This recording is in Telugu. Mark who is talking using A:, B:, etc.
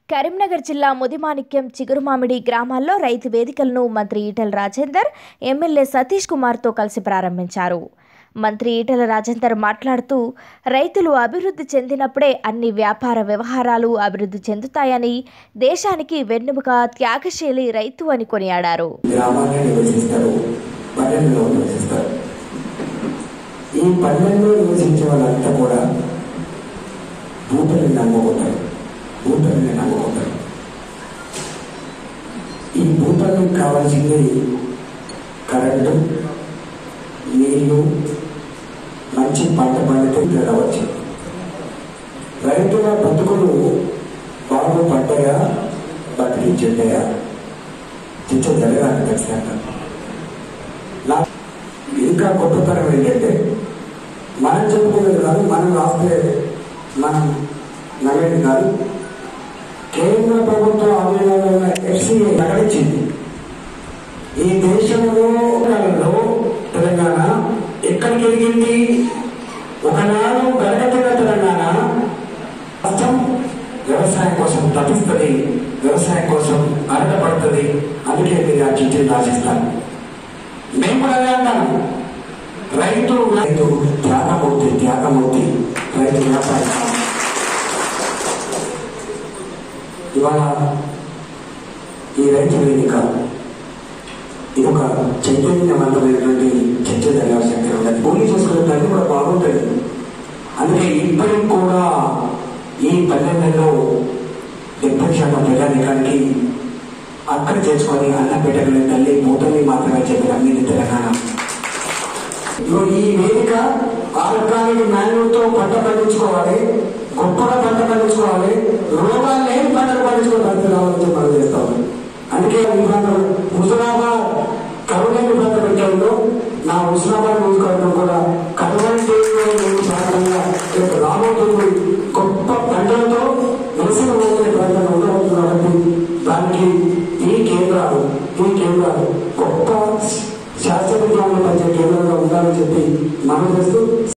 A: కరీంనగర్ జిల్లా ముదిమాణిక్యం చిగురుమామిడి గ్రామాల్లో రైతు వేదికలను మంత్రి ఈటెల రాజేందర్ ఎమ్మెల్యే సతీష్ కుమార్తో కలిసి ప్రారంభించారు మంత్రి ఈటెల రాజేందర్ మాట్లాడుతూ రైతులు అభివృద్ధి చెందినప్పుడే అన్ని వ్యాపార వ్యవహారాలు అభివృద్ధి చెందుతాయని దేశానికి వెన్నెముక త్యాగశీలి రైతు అని కొనియాడారు
B: గ్రామాల్లో నివసిస్తారు పల్లెల్లో నివసిస్తారు ఈ పల్లెల్లో నివసించే వాళ్ళంతా కూడా భూతల్ని నమ్ముకుంటారు భూతల్ని నమ్ముకుంటారు ఈ భూతల్నికి కావాల్సింది కరెంటు నీళ్లు మంచి పంట పండితే తినవచ్చు రైతుల బతుకులు బాగు పడ్డాయా బతికి చెడ్డాయా చిచ్చ జరగాలి ఖచ్చితంగా నా ఇంకా గొప్పతనం ఏంటంటే మనం చెప్పుకునేది కాదు మనం రాస్తే మనం నమ్మేది కాదు కేంద్ర ప్రభుత్వ ఆధీనంలో ఉన్న ఎఫ్సీఏ ప్రకటించింది ఈ దేశంలో కాలంలో తెలంగాణ ఎక్కడికి ఎదిగింది ఒకనాడు గడగతిన తెలంగాణ రాష్ట్రం వ్యవసాయం కోసం తప్పిస్తుంది వ్యవసాయం కోసం అరటపడుతుంది అందుకే మీరు ఆ చిట్టీలు రాసిస్తాను మేము కూడా అదే అంటాము రైతు రైతు త్యాగమూర్తి త్యాగమూర్తి రైతు వ్యాపారం ఇవాళ ఈ రైతు వేదిక ఇది ఒక చైతన్యవంతమైనటువంటి చర్చ జరగాల్సిన శక్తి ఉంటుంది పూర్తి చేసుకునే తల్లి కూడా బాగుంటుంది అందుకే ఇప్పటికి కూడా ఈ పల్లెల్లో డెబ్బై శాతం ప్రజానికానికి అక్కడ చేసుకొని అన్నం పెట్టగలిగిన తల్లి మూతల్ని మాత్రమే చెప్పిన మీది తెలంగాణ ఇదిగో ఈ వేదిక ఆర్గానిక్ మాన్యూతో పంట పండించుకోవాలి గొప్పగా పంట పండించుకోవాలి రోగాలు లేని పంటలు పండించుకుని పంట రావాలని చెప్పి మనం చేస్తాం అందుకే ఈ ప్రాంతం హుజరాబాద్ కరుణేని ప్రాంత పెట్టడంలో నా హుజరాబాద్ నియోజకవర్గం కూడా కటువంటి ప్రాంతంగా రేపు రాబోతుంది గొప్ప పంటలతో నిరసన పోతున్న ప్రాంతంలో ఉండబోతుంది కాబట్టి దానికి ఈ కేంద్రాలు ఈ కేంద్రాలు గొప్ప శాస్త్ర విజ్ఞానంలో పనిచే కేంద్రంగా ఉండాలని చెప్పి మనం చేస్తూ